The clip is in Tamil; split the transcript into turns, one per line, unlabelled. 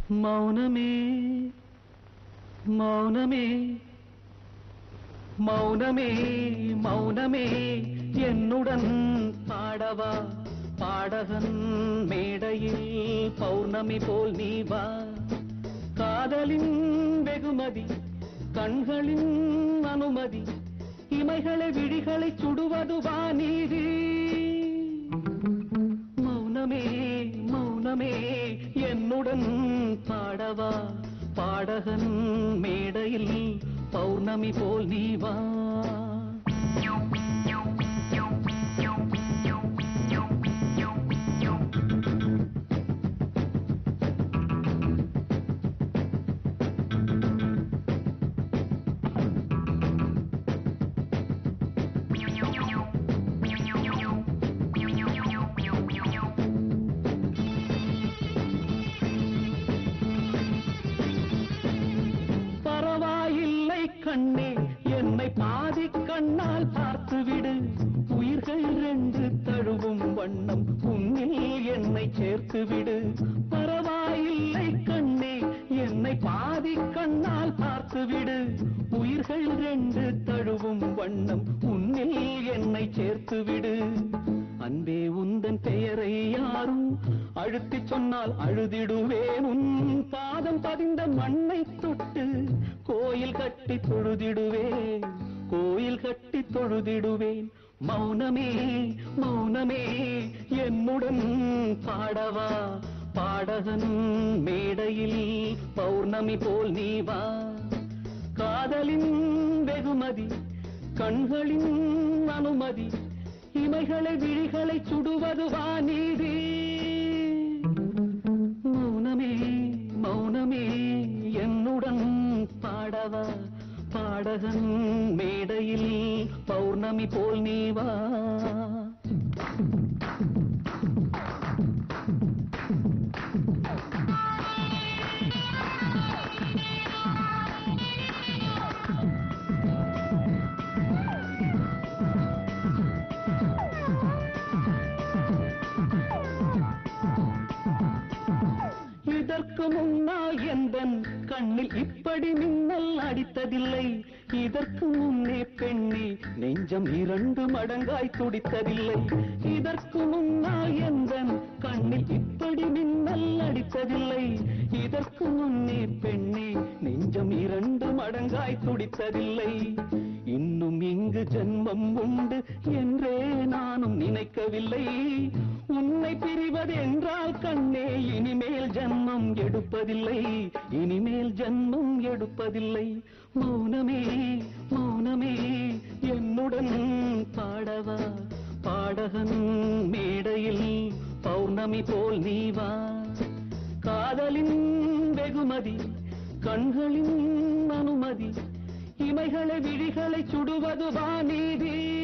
மௌனமே மௌனமே மௌனமே மௌனமே என்னுடன் பாடவா பாடகன் மேடையில் பௌர்ணமி போல் நீ வா காதலின் வெகுமதி கண்களின் அனுமதி இமைகளை விழிகளை சுடுவது வாநீதி மௌனமே மௌனமே என்னுடன் பாடவா பாடகன் மேடையில் பௌர்ணமி போல் நீ வா பரவாயில்லை கண்ணே என்னை பாதி கண்ணால் பார்த்துவிடு உயிர்கள் ரெண்டு தழுவும் வண்ணம் உன்னில் என்னை சேர்த்துவிடு பரவாயில்லை கண்ணே என்னை பாதி கண்ணால் பார்த்துவிடு உயிர்கள் ரெண்டு தழுவும் வண்ணம் உன்னில் என்னை சேர்த்துவிடு அன்பே உந்தன் பெயரை யாரும் அழுத்திச் சொன்னால் அழுதிடுவேன் உன் பாதம் பதிந்த மண்ணை தொட்டு கோயில் கட்டி தொழுதிடுவேன் கோயில் கட்டி தொழுதிடுவேன் மௌனமே மௌனமே என்னுடன் பாடவா பாடகன் மேடையில் பௌர்ணமி போல் நீ வா காதலின் வெகுமதி கண்களின் அனுமதி இமைகளை விழிகளை சுடுவது வாநீதி மௌனமே மௌனமே என்னுடன் பாடவா பாடகன் மேடையில் பௌர்ணமி போல் நீ வா இதற்கு முன்னால் எந்தன் கண்ணில் இப்படி மின்னல் அடித்ததில்லை இதற்கு முன்னே பெண்ணே நெஞ்சம் இரண்டு மடங்காய் துடித்ததில்லை இதற்கு முன்னால் எந்தன் கண்ணில் இப்படி மின்னல் அடித்ததில்லை இதற்கு முன்னே பெண்ணே நெஞ்சம் இரண்டு மடங்காய் துடித்ததில்லை இன்னும் இங்கு ஜென்மம் உண்டு என்றே நானும் நினைக்கவில்லை உன்னை பிரிவது என்றால் கண்ணே இனிமேல் ஜன்மம் எடுப்பதில்லை இனிமேல் ஜன்மம் எடுப்பதில்லை மௌனமே மௌனமே என்னுடன் பாடவா பாடகன் மேடையில் பௌர்ணமி போல் நீ வா காதலின் வெகுமதி கண்களின் அனுமதி இமைகளை விழிகளை சுடுவது வாநீதி